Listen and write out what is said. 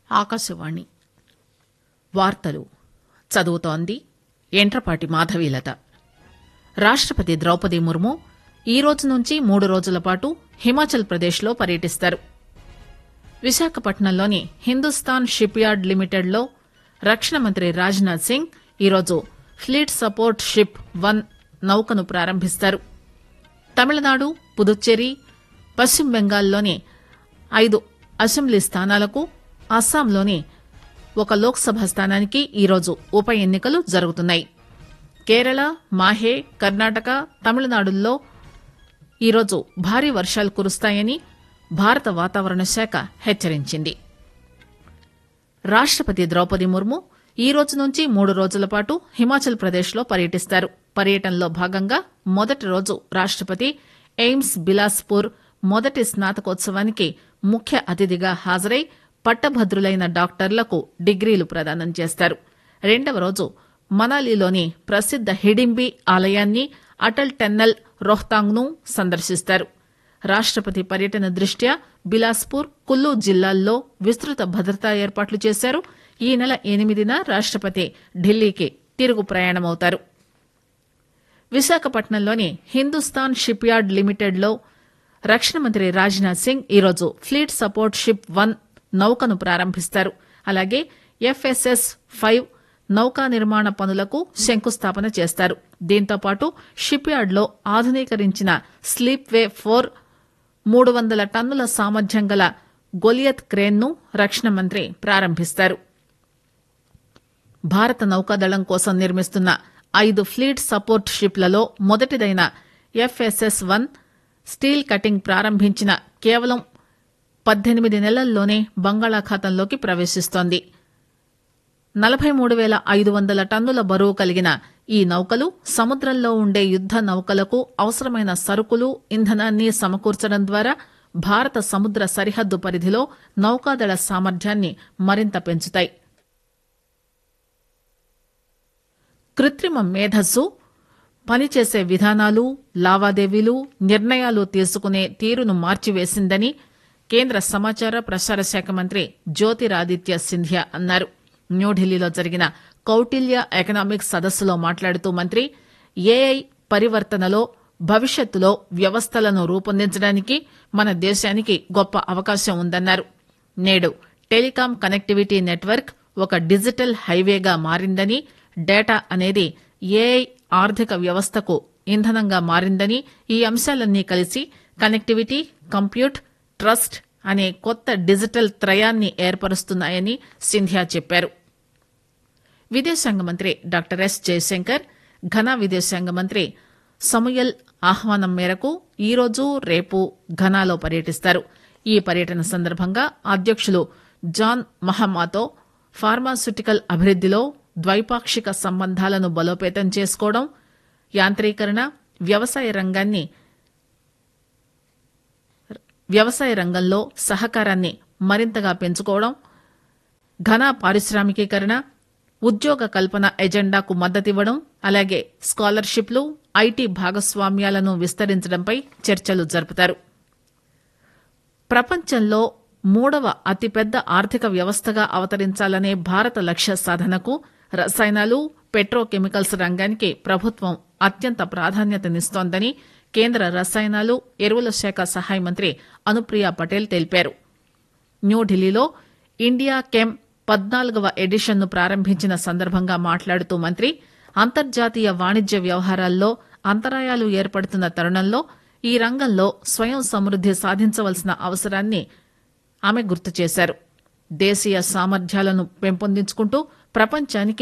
ఆకాశవాణి వార్తలు చదువుతోంది ఎంట్రపాటి మాధవీలత రాష్టపతి ద్రౌపది ముర్ము ఈ రోజు నుంచి మూడు రోజుల పాటు హిమాచల్ ప్రదేశ్లో పర్యటిస్తారు విశాఖపట్నంలోని హిందుస్థాన్ షిప్ యార్డ్ లిమిటెడ్లో రక్షణ మంత్రి రాజ్నాథ్ సింగ్ ఈరోజు ఫ్లీట్ సపోర్ట్ షిప్ వన్ నౌకను ప్రారంభిస్తారు తమిళనాడు పుదుచ్చేరి పశ్చిమ బెంగాల్లోని ఐదు అసెంబ్లీ స్థానాలకు అస్సాంలోని ఒక లోక్సభ స్థానానికి ఈరోజు ఉప ఎన్నికలు జరుగుతున్నాయి కేరళ మాహే కర్ణాటక తమిళనాడుల్లో ఈరోజు భారీ వర్షాలు కురుస్తాయని భారత వాతావరణ శాఖ హెచ్చరించింది రాష్టపతి ద్రౌపది ముర్ము ఈ రోజు నుంచి మూడు రోజుల పాటు హిమాచల్ ప్రదేశ్లో పర్యటిస్తారు పర్యటనలో భాగంగా మొదటి రోజు రాష్టపతి ఎయిమ్స్ బిలాస్పూర్ మొదటి స్నాతకోత్సవానికి ముఖ్య అతిథిగా హాజరై పట్టభద్రులైన డాక్టర్లకు డిగ్రీలు ప్రదానం చేస్తారు రెండవ రోజు మనాలిలోని ప్రసిద్ద హిడింబి ఆలయాన్ని అటల్ టెన్నల్ రోహ్తాంగ్ ను సందర్శిస్తారు రాష్టపతి పర్యటన దృష్ట్యా బిలాస్పూర్ కుల్లు జిల్లాల్లో విస్తృత భద్రతా ఏర్పాట్లు చేశారు ఈ నెల ఎనిమిదిన రాష్టపతి ఢిల్లీకి తిరుగు ప్రయాణమవుతారు విశాఖపట్నంలోని హిందుస్థాన్ షిప్ యార్డ్ లిమిటెడ్లో రక్షణ మంత్రి రాజ్నాథ్ సింగ్ ఈరోజు ఫ్లీట్ సపోర్ట్ షిప్ వన్ నౌకను ప్రారంభిస్తారు అలాగే ఎఫ్ఎస్ఎస్ ఫైవ్ నౌకా నిర్మాణ పనులకు శంకుస్థాపన చేస్తారు దీంతో పాటు షిప్ యార్డ్లో ఆధునీకరించిన స్లీప్ వే ఫోర్ మూడు వందల టన్నుల సామర్థ్యం గల గొలియత్ క్రేన్ను రక్షణ మంత్రి ప్రారంభిస్తారు భారత నౌకాదళం కోసం నిర్మిస్తున్న ఐదు ఫ్లీట్ సపోర్ట్ షిప్లలో మొదటిదైన ఎఫ్ఎస్ఎస్ వన్ స్టీల్ కటింగ్ ప్రారంభించిన కేవలం పద్దెనిమిది నెలల్లోనే బంగాళాఖాతంలోకి ప్రవేశిస్తోంది నలభై మూడు వేల ఐదు వందల టన్నుల బరువు కలిగిన ఈ నౌకలు సముద్రంలో ఉండే యుద్ద నౌకలకు అవసరమైన సరుకులు ఇంధనాన్ని సమకూర్చడం ద్వారా భారత సముద్ర సరిహద్దు పరిధిలో నౌకాదళ సామర్థ్యాన్ని మరింత పెంచుతాయి కృత్రిమ మేధస్సు పనిచేసే విధానాలు లావాదేవీలు నిర్ణయాలు తీసుకునే తీరును మార్చివేసిందని కేంద్ర సమాచార ప్రసార శాఖ మంత్రి జ్యోతిరాదిత్య సింధియా అన్నారు న్యూఢిల్లీలో జరిగిన కౌటిల్య ఎకనామిక్స్ సదస్సులో మాట్లాడుతూ మంత్రి ఏఐ పరివర్తనలో భవిష్యత్తులో వ్యవస్థలను రూపొందించడానికి మన దేశానికి గొప్ప అవకాశం ఉందన్నారు నేడు టెలికాం కనెక్టివిటీ నెట్వర్క్ ఒక డిజిటల్ హైవేగా మారిందని డేటా అనేది ఏఐ ఆర్థిక వ్యవస్థకు ఇంధనంగా మారిందని ఈ అంశాలన్నీ కలిసి కనెక్టివిటీ కంప్యూట్ ట్రస్ట్ అనే కొత్త డిజిటల్ త్రయాన్ని ఏర్పరుస్తున్నాయని సింధియా చెప్పారు విదేశాంగ మంత్రి డాక్టర్ ఎస్ జయశంకర్ ఘనా విదేశాంగ మంత్రి సమయల్ ఆహ్వానం మేరకు ఈరోజు రేపు ఘనాలో పర్యటిస్తారు ఈ పర్యటన సందర్భంగా అధ్యక్షులు జాన్ మహమాతో ఫార్మాస్యూటికల్ అభివృద్దిలో ద్వైపాక్షిక సంబంధాలను బలోపేతం చేసుకోవడం యాంత్రీకరణ వ్యవసాయ రంగాన్ని వ్యవసాయ రంగంలో సహకారాన్ని మరింతగా పెంచుకోవడం ఘన పారిశ్రామికీకరణ ఉద్యోగ కల్పన ఎజెండాకు మద్దతివ్వడం అలాగే స్కాలర్షిప్లు ఐటీ భాగస్వామ్యాలను విస్తరించడంపై చర్చలు జరుపుతారు ప్రపంచంలో మూడవ అతిపెద్ద ఆర్థిక వ్యవస్థగా అవతరించాలనే భారత లక్ష్య సాధనకు రసాయనాలు పెట్రోకెమికల్స్ రంగానికి ప్రభుత్వం అత్యంత ప్రాధాన్యతనిస్తోందని కేంద్ర రసాయనాలు ఎరువుల శాఖ సహాయ మంత్రి అనుప్రియ పటేల్ తెలిపారు న్యూఢిల్లీలో ఇండియా కెమ్ పద్నాలుగవ ఎడిషన్ను ప్రారంభించిన సందర్భంగా మాట్లాడుతూ మంత్రి అంతర్జాతీయ వాణిజ్య వ్యవహారాల్లో అంతరాయాలు ఏర్పడుతున్న తరుణంలో ఈ రంగంలో స్వయం సమృద్ది సాధించవలసిన అవసరాన్ని ఆమె గుర్తు చేశారు దేశీయ సామర్థ్యాలను పెంపొందించుకుంటూ ప్రపంచానికి